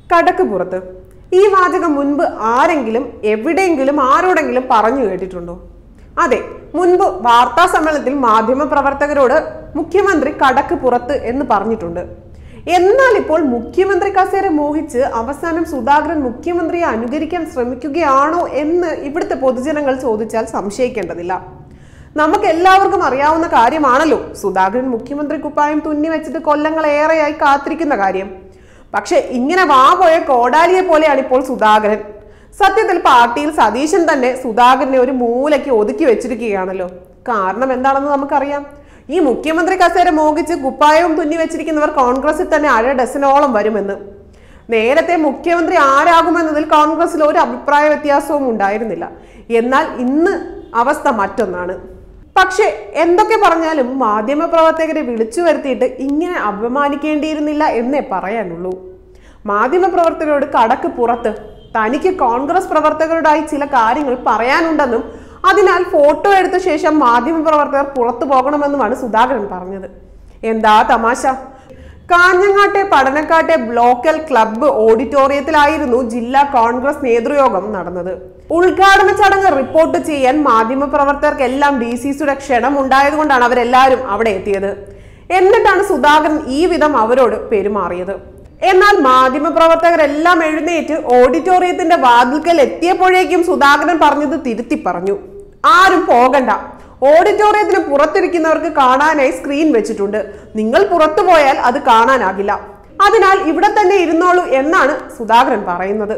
കടക്ക് പുറത്ത് ഈ വാചകം മുൻപ് ആരെങ്കിലും എവിടെയെങ്കിലും ആരോടെങ്കിലും പറഞ്ഞു കേട്ടിട്ടുണ്ടോ അതെ മുൻപ് വാർത്താ സമ്മേളനത്തിൽ മാധ്യമ പ്രവർത്തകരോട് മുഖ്യമന്ത്രി കടക്ക് പുറത്ത് എന്ന് പറഞ്ഞിട്ടുണ്ട് എന്നാൽ ഇപ്പോൾ മുഖ്യമന്ത്രി കസേര മോഹിച്ച് അവസാനം സുധാകരൻ മുഖ്യമന്ത്രിയെ അനുകരിക്കാൻ ശ്രമിക്കുകയാണോ എന്ന് ഇവിടുത്തെ പൊതുജനങ്ങൾ ചോദിച്ചാൽ സംശയിക്കേണ്ടതില്ല നമുക്ക് എല്ലാവർക്കും അറിയാവുന്ന കാര്യമാണല്ലോ സുധാകരൻ മുഖ്യമന്ത്രി കുപ്പായം തുന്നി വെച്ചിട്ട് കൊല്ലങ്ങളേറെയായി കാത്തിരിക്കുന്ന കാര്യം പക്ഷെ ഇങ്ങനെ വാ പോയ കോടാലിയെ പോലെയാണ് ഇപ്പോൾ സുധാകരൻ സത്യത്തിൽ പാർട്ടിയിൽ സതീശൻ തന്നെ സുധാകരനെ ഒരു മൂലയ്ക്ക് ഒതുക്കി വെച്ചിരിക്കുകയാണല്ലോ കാരണം എന്താണെന്ന് നമുക്കറിയാം ഈ മുഖ്യമന്ത്രി കസേര മോഹിച്ച് കുപ്പായവും തുന്നി വെച്ചിരിക്കുന്നവർ കോൺഗ്രസിൽ തന്നെ അര ഡസനോളം വരുമെന്ന് നേരത്തെ മുഖ്യമന്ത്രി ആരാകുമെന്നതിൽ കോൺഗ്രസിൽ ഒരു അഭിപ്രായ വ്യത്യാസവും ഉണ്ടായിരുന്നില്ല എന്നാൽ ഇന്ന് അവസ്ഥ മറ്റൊന്നാണ് പക്ഷേ എന്തൊക്കെ പറഞ്ഞാലും മാധ്യമപ്രവർത്തകരെ വിളിച്ചു വരുത്തിയിട്ട് ഇങ്ങനെ അപമാനിക്കേണ്ടിയിരുന്നില്ല എന്നേ പറയാനുള്ളൂ മാധ്യമപ്രവർത്തകരോട് കടക്ക് പുറത്ത് തനിക്ക് കോൺഗ്രസ് പ്രവർത്തകരോടായി ചില കാര്യങ്ങൾ പറയാനുണ്ടെന്നും അതിനാൽ ഫോട്ടോ എടുത്ത ശേഷം മാധ്യമപ്രവർത്തകർ പുറത്തു പോകണമെന്നുമാണ് സുധാകരൻ പറഞ്ഞത് എന്താ തമാശ കാഞ്ഞങ്ങാട്ടെ പഠനക്കാട്ടെ ബ്ലോക്കൽ ക്ലബ്ബ് ഓഡിറ്റോറിയത്തിലായിരുന്നു ജില്ലാ കോൺഗ്രസ് നേതൃയോഗം നടന്നത് ഉദ്ഘാടന ചടങ്ങ് റിപ്പോർട്ട് ചെയ്യാൻ മാധ്യമപ്രവർത്തകർക്കെല്ലാം ഡി സി സിയുടെ ക്ഷണം ഉണ്ടായതുകൊണ്ടാണ് അവരെല്ലാവരും അവിടെ എത്തിയത് എന്നിട്ടാണ് സുധാകരൻ ഈ വിധം അവരോട് പെരുമാറിയത് എന്നാൽ മാധ്യമപ്രവർത്തകരെല്ലാം എഴുന്നേറ്റ് ഓഡിറ്റോറിയത്തിന്റെ വാതിൽക്കൽ എത്തിയപ്പോഴേക്കും സുധാകരൻ പറഞ്ഞത് തിരുത്തി പറഞ്ഞു ആരും പോകണ്ട ഓഡിറ്റോറിയത്തിന് പുറത്തിരിക്കുന്നവർക്ക് കാണാനായി സ്ക്രീൻ വെച്ചിട്ടുണ്ട് നിങ്ങൾ പുറത്തു പോയാൽ അത് കാണാനാകില്ല അതിനാൽ ഇവിടെ തന്നെ ഇരുന്നോളൂ എന്നാണ് സുധാകരൻ പറയുന്നത്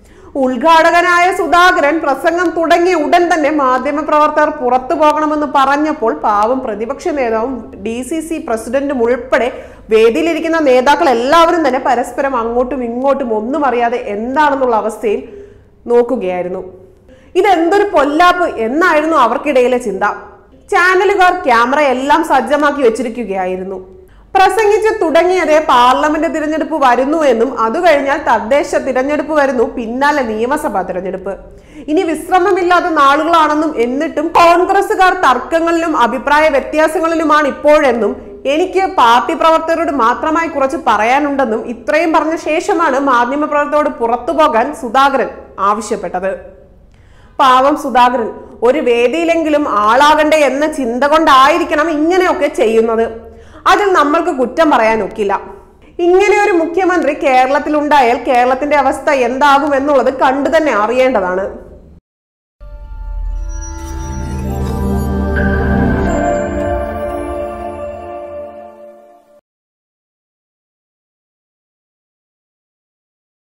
ഉദ്ഘാടകനായ സുധാകരൻ പ്രസംഗം തുടങ്ങിയ ഉടൻ തന്നെ മാധ്യമപ്രവർത്തകർ പുറത്തു പോകണമെന്ന് പറഞ്ഞപ്പോൾ പാവം പ്രതിപക്ഷ നേതാവും ഡി സി സി പ്രസിഡന്റും ഉൾപ്പെടെ വേദിയിലിരിക്കുന്ന നേതാക്കൾ എല്ലാവരും തന്നെ പരസ്പരം അങ്ങോട്ടും ഇങ്ങോട്ടും ഒന്നും അറിയാതെ എന്താണെന്നുള്ള അവസ്ഥയിൽ നോക്കുകയായിരുന്നു ഇതെന്തൊരു പൊല്ലാപ്പ് എന്നായിരുന്നു അവർക്കിടയിലെ ചിന്ത ചാനലുകാർ ക്യാമറ എല്ലാം സജ്ജമാക്കി വെച്ചിരിക്കുകയായിരുന്നു പ്രസംഗിച്ച് തുടങ്ങിയതേ പാർലമെന്റ് തിരഞ്ഞെടുപ്പ് വരുന്നു എന്നും അത് കഴിഞ്ഞാൽ തദ്ദേശ തിരഞ്ഞെടുപ്പ് വരുന്നു പിന്നാലെ നിയമസഭാ തിരഞ്ഞെടുപ്പ് ഇനി വിശ്രമമില്ലാത്ത നാളുകളാണെന്നും എന്നിട്ടും കോൺഗ്രസുകാർ തർക്കങ്ങളിലും അഭിപ്രായ വ്യത്യാസങ്ങളിലുമാണ് ഇപ്പോഴെന്നും എനിക്ക് പാർട്ടി പ്രവർത്തകരോട് മാത്രമായി കുറച്ച് പറയാനുണ്ടെന്നും ഇത്രയും പറഞ്ഞ ശേഷമാണ് മാധ്യമപ്രവർത്തകരോട് പുറത്തു പോകാൻ സുധാകരൻ ആവശ്യപ്പെട്ടത് പാവം സുധാകരൻ ഒരു വേദിയിലെങ്കിലും ആളാകണ്ടേ എന്ന ചിന്ത കൊണ്ടായിരിക്കണം ഇങ്ങനെയൊക്കെ ചെയ്യുന്നത് അതിൽ നമ്മൾക്ക് കുറ്റം പറയാൻ ഒക്കില്ല ഇങ്ങനെ ഒരു മുഖ്യമന്ത്രി കേരളത്തിൽ ഉണ്ടായാൽ കേരളത്തിന്റെ അവസ്ഥ എന്താകും എന്നുള്ളത് കണ്ടു തന്നെ അറിയേണ്ടതാണ്